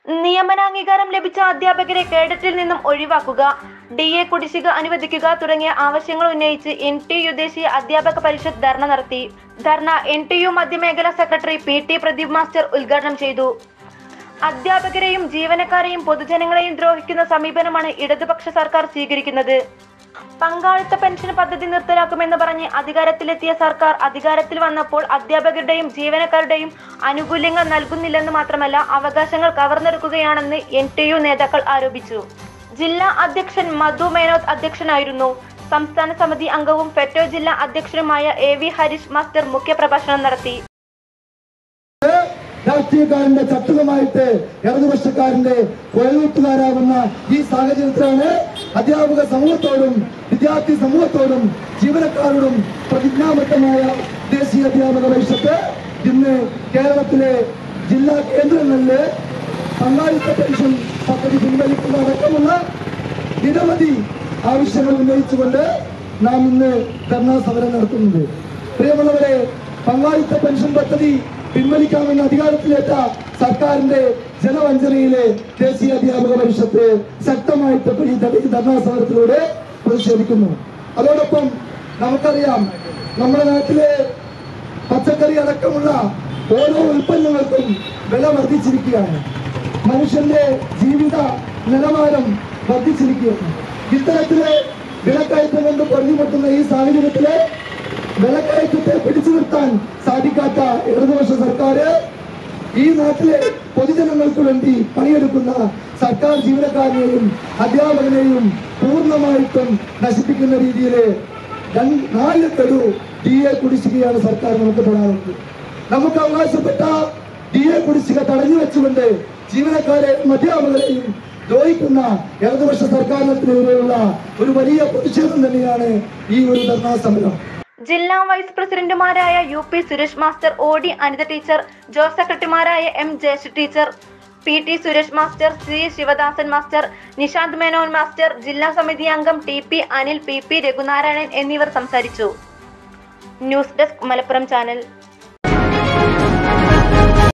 നിയമനാംഗീകാരം ലഭിച്ച അധ്യാപകരെ കേഡറ്റിൽ നിന്നും ഒഴിവാക്കുക ഡി എ കുടിശ്ശിക അനുവദിക്കുക തുടങ്ങിയ ആവശ്യങ്ങൾ ഉന്നയിച്ച് എൻ ടി യു ദേശീയ അധ്യാപക പരിഷത്ത് ധർണ നടത്തി ധർണ എൻ ടി യു മധ്യമേഖലാ secretary P T Pradeep master ഉദ്ഘാടനം ചെയ്തു അധ്യാപകരെയും ജീവനക്കാരെയും പൊതുജനങ്ങളെയും ദ്രോഹിക്കുന്ന സമീപനമാണ് ഇടതുപക്ഷ സർക്കാർ സ്വീകരിക്കുന്നത് പങ്കാളിത്ത പെൻഷൻ പദ്ധതി നിർത്തലാക്കുമെന്ന് പറഞ്ഞ് അധികാരത്തിലെത്തിയ സർക്കാർ അധികാരത്തിൽ വന്നപ്പോൾ അധ്യാപകരുടെയും ജീവനക്കാരുടെയും ആനുകൂല്യങ്ങൾ നൽകുന്നില്ലെന്ന് മാത്രമല്ല അവകാശങ്ങൾ കവർന്നെടുക്കുകയാണെന്ന് എൻ ടി യു നേതാക്കൾ ആരോപിച്ചു ജില്ലാ അധ്യക്ഷൻ മധു മേനോദ് അധ്യക്ഷനായിരുന്നു സംസ്ഥാന സമിതി അംഗവും ഫെറ്റോ ജില്ലാ അധ്യക്ഷനുമായ എ വി ഹരീഷ് മാസ്റ്റർ മുഖ്യപ്രഭാഷണം നടത്തി രാഷ്ട്രീയക്കാരന്റെ ചട്ടുകമായിട്ട് ഇടതുപക്ഷക്കാരന്റെ കൊയലൂട്ടുകാരാകുന്ന ഈ സാഹചര്യത്തിലാണ് അധ്യാപക സമൂഹത്തോടും വിദ്യാർത്ഥി സമൂഹത്തോടും ജീവനക്കാരോടും പ്രതിജ്ഞാബദ്ധമായ ദേശീയ അധ്യാപക പരിഷത്ത് ഇന്ന് കേരളത്തിലെ ജില്ലാ കേന്ദ്രങ്ങളില് പങ്കാളിത്ത പെൻഷൻ പദ്ധതി പിൻവലിക്കുന്ന അടക്കമുള്ള നിരവധി ആവശ്യങ്ങൾ ഉന്നയിച്ചുകൊണ്ട് നാം ഇന്ന് ധർണാ സമരം നടത്തുന്നുണ്ട് പ്രിയമുള്ളവരെ പങ്കാളിത്ത പെൻഷൻ പദ്ധതി പിൻവലിക്കാമെന്ന അധികാരത്തിലേറ്റ സർക്കാരിന്റെ ജനവഞ്ചനയിലെ ദേശീയ അധ്യാപക പരിഷത്ത് ശക്തമായിട്ട് ഈ ധ- ഈ ധർണാ സമരത്തിലൂടെ പ്രതിഷേധിക്കുന്നു അതോടൊപ്പം നമുക്കറിയാം നമ്മുടെ നാട്ടിലെ പച്ചക്കറി അടക്കമുള്ള ഓരോ ഉൽപ്പന്നങ്ങൾക്കും വില വർദ്ധിച്ചിരിക്കുകയാണ് മനുഷ്യന്റെ ജീവിത നിലവാരം വർദ്ധിച്ചിരിക്കുകയാണ് ഇത്തരത്തില് വിലക്കയറ്റം കൊണ്ട് പൊറുതിമുട്ടുന്ന ഈ സാഹചര്യത്തില് വിലക്കയറ്റത്തെ പിടിച്ചു നിർത്താൻ സാധിക്കാത്ത ഇടതുപക്ഷ സർക്കാർ ഈ നാട്ടിലെ പൊതുജനങ്ങൾക്ക് വേണ്ടി പണിയെടുക്കുന്ന സർക്കാർ ജീവനക്കാരനെയും അധ്യാപകനെയും പൂർണ്ണമായിട്ടും നശിപ്പിക്കുന്ന രീതിയിൽ നാല് ഗഡു ഡി എ കുടിശ്ശികയാണ് സർക്കാർ നമുക്ക് തരാറുള്ളത് നമുക്ക് അവകാശപ്പെട്ട ഡി എ കുടിശ്ശിക തടഞ്ഞു വെച്ചുകൊണ്ട് ജീവനക്കാരെയും അധ്യാപകരെയും ദ്രോഹിക്കുന്ന ഇടതുപക്ഷ സർക്കാരിനെതിരെയുള്ള ഒരു വലിയ പ്രതിഷേധം തന്നെയാണ് ഈ ഒരു ധർണാ സമരം ജില്ലാ വൈസ് പ്രസിഡന്റുമാരായ U P Suresh master O D Anitha teacher ജോസ് സെക്രട്ടറിമാരായ M Jayasree teacher P T Suresh master C Sivadasan master Nishanth Menon master ജില്ലാ സമിതി അംഗം T P Anil P P Raghunarayanan എന്നിവർ സംസാരിച്ചു ന്യൂസ് ഡെസ്ക് മലപ്പുറം ചാനൽ